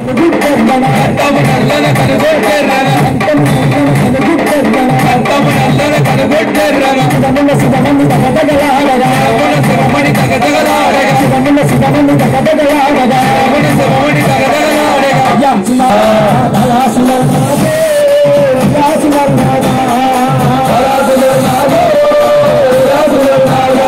కనుగుడ్డెర్రన అంతము నల్లన కనుగొట్టెర్రన అంతము నల్లన కనుగొట్టెర్రన శివముల శివమని తగదగలాడగా రమణ శివమణి తగదగలాడగా శివముల శివమని తగదగలాడగా రమణ శివమణి తగదగలాడగా యాసిన దయాసిన యాసిన రాజులనాదో రాజులనాదో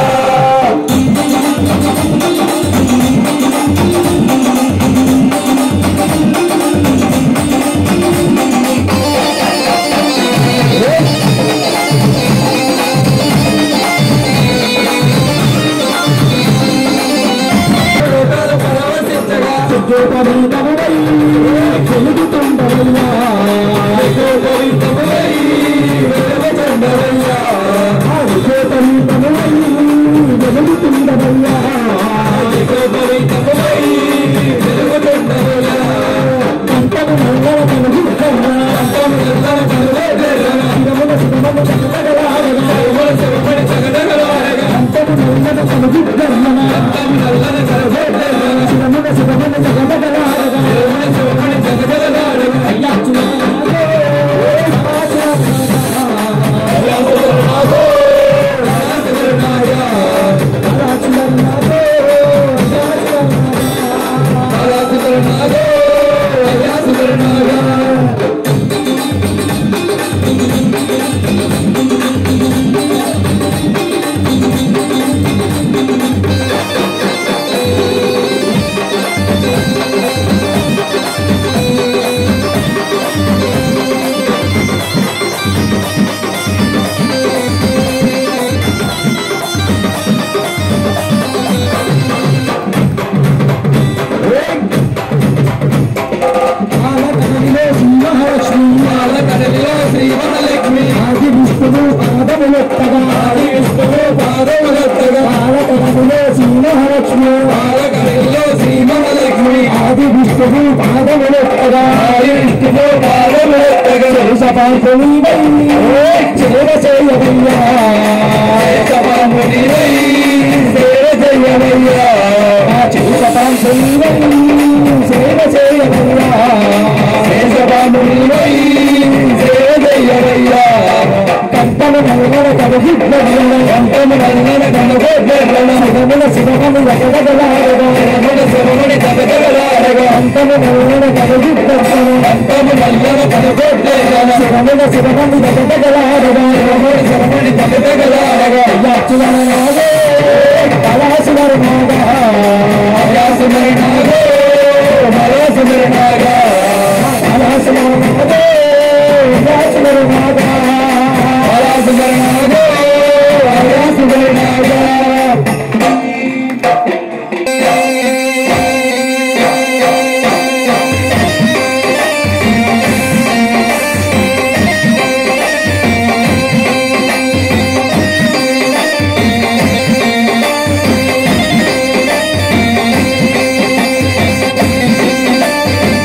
లోకాలు పరవశించగా విజోపరీతముడై వెలుగుతుండవయ్యా గోవిందములై వెలుగుచుండవయ్యా. విజోపరీతముడై వెలుగుతుండవయ్యా గోవిందములై వెలుగుచుండవయ్యా. కంటము నల్లల కనుగుడ్డెర్రన అంతము నల్లన కనుగొట్టెర్రన శివముల శివమని తగదగలాడగా రమణ శివమణి తగదగలాడగా అంతము నల్లల కనుగుడ్డెర్రన అంతము నల్లన కనుగొట్టెర్రన శివముల శివమని తగదగలాడగా రమణ శివమణి తగదగలాడగా యాచిన రాజులనాదో రాజులనాదో రాజులనాదో రాజులనాదో బాల కడలిలో శ్రీవరలక్ష్మి ఆది విష్ణువు పాదములెత్తగా ఆది విష్ణువు పాదములెత్తగా బాలకరములో శ్రీమహాలక్ష్మి బాల కడలిలో శ్రీవరలక్ష్మి ఆది విష్ణువు పాదములెత్తగా ఆది విష్ణువు పాదములెత్తగా దేశపాల్పొని చేర చేయవయ్యా దేశపామునివై సేవ చెయ్యవయ్యా చేసపాల్పొని సేవ చేయవయ్యా దేశపామునివై సేవ చెయ్యవయ్యా కంటము నల్లన కనుగుడ్డెర్రన అంతము నల్లన కనుగొట్టెర్రన శివముల శివములు ఎగదగలాడగా రమణ శివమణి తగదగలాడగా అంతము నల్లన కనుగుడ్డెర్రన అంతము నల్లన కనుగొట్టెర్రన శివముల శివములు ఎగదగలాడగా రమణ శివమణి తగదగలాడగా యాచులనాదే కళాసులనాగా వ్యాసుమరినాగో మరోసుమరినాగా కళాసులనాదే యాచులనాగా మరోసుమరినాగో మరోసుమరినాగా ఆ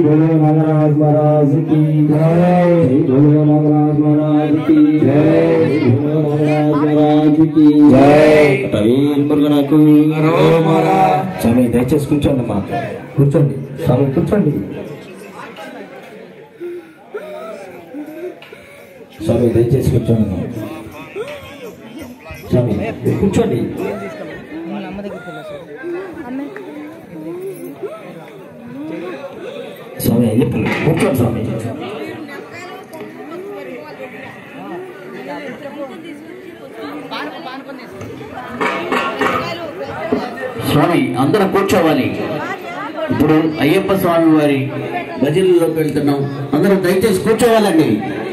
बोलो नागराज महाराज की जय श्री बोलो नागराज महाराज की जय श्री बोलो नागराज महाराज की జై వీల్ మురుగనకు రోమరా. స్వామి దయచేసి కూర్చోండి అమ్మా కూర్చోండి స్వామి కూర్చోండి స్వామి దయచేసి కూర్చోండి అమ్మా స్వామి కూర్చోండి స్వామి అయ్యప్పలు కూర్చోండి స్వామి స్వామి అందరూ కూర్చోవాలి ఇప్పుడు అయ్యప్ప స్వామి వారి భజనలోకి వెళ్తున్నాం అందరూ దయచేసి కూర్చోవాలండి